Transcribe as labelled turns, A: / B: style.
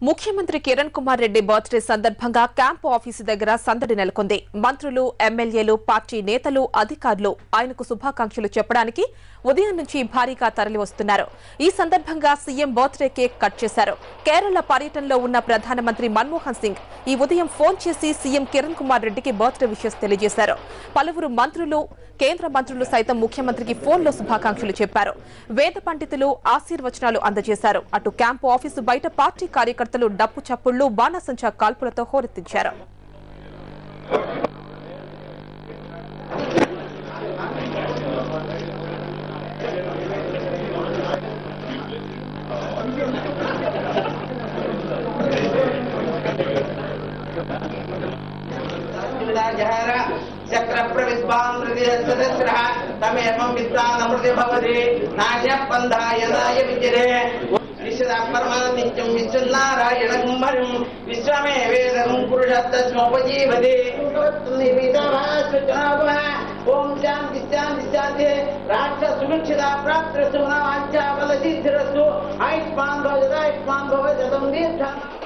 A: ముఖ్యమంత్రి కిరణ్ కుమార్ రెడ్డి బర్త్డే సందర్భంగా camp office దగ్గర సందడి నెలకొంది మంత్రులు ఎమ్మెల్యేలు పార్టీ నేతలు అధికారులు ఆయనకు శుభాకాంక్షలు చెప్పడానికి ఉదయం నుంచి భారీగా తరలి వస్తున్నారు ఈ సందర్భంగా సీఎం బర్త్డే కేక్ కట్ చేశారు కేరళ పర్యటనలో ఉన్న ప్రధానమంత్రి మన్మోహన్ సింగ్ ఈ ఉదయం ఫోన్ చేసి సీఎం కిరణ్ కుమార్ రెడ్డికి బర్త్డే విషెస్ తెలియజేశారు పలువురు మంత్రులు కేంద్ర మంత్రులు సైతం ముఖ్యమంత్రికి ఫోన్లో శుభాకాంక్షలు చెప్పారు వేద పండితులు ఆశీర్వచనాలు అందజేశారు అటు క్యాంపు ఆఫీసు బయట పార్టీ కార్యకర్తలు డప్పు చప్పుళ్లు బాణసంచా కాల్పులతో హోరెత్తించారు
B: जहर चक्र प्रविद्वान् हृदयसदस्रः तमेवं विद्वानमृति भवति नाशः पन्थाय नाय विजरे विश्वदा परमा नित्यं विश्वनारायणं हरिं विश्वमेवेदं पुरुषत्तस्मोपजीवति ओम शांति शांति शांति राष्ट्र सुरक्षिता प्राप्त सुमना वांछा बल सिद्धिरस्तु आयुष्मान भव जदा आयुष्मान भव जदम दीर्घ